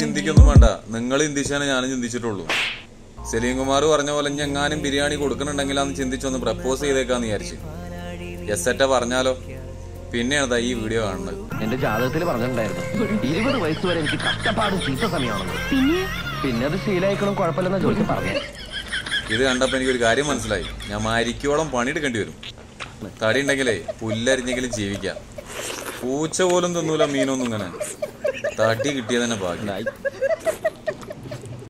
ചിന്തിക്കൊന്നും വേണ്ട നിങ്ങൾ ചിന്തിച്ചാലേ ഞാനും ചിന്തിച്ചിട്ടുള്ളൂ സലീം കുമാർ പറഞ്ഞ പോലെ ഇനി എങ്ങാനും ബിരിയാണി കൊടുക്കണുണ്ടെങ്കിൽ അന്ന് ചിന്തിച്ചൊന്ന് പ്രപ്പോസ് ചെയ്തേക്കാന്ന് വിചാരിച്ചു എസ് എറ്റ പറഞ്ഞാലോ പിന്നെയാണ് ദാ ഈ വീഡിയോ കാണുന്നത് എന്റെ ജാതകത്തിൽ പറഞ്ഞിട്ടുണ്ടായിരുന്നു ഇരുപത് വയസ്സ് വരെ എനിക്ക് കഷ്ടപ്പാടും ചീത്ത സമയമാണെന്ന് പിന്നെ പിന്നെ അത് ശീലായിക്കണം കുഴപ്പമില്ലെന്ന ജോലിക്ക് പറഞ്ഞു ഇത് കണ്ടപ്പോൾ എനിക്കൊരു കാര്യം മനസ്സിലായി ഞാൻ മരിക്കോളം പണിയെടുക്കേണ്ടി വരും തടി ഉണ്ടെങ്കിലേ പുല്ലരിഞ്ഞെങ്കിലും ജീവിക്കാം പൂച്ച പോലും തിന്നൂല മീനൊന്നും ഇങ്ങനെ തടി കിട്ടിയതന്നെ ഭാഗ്യം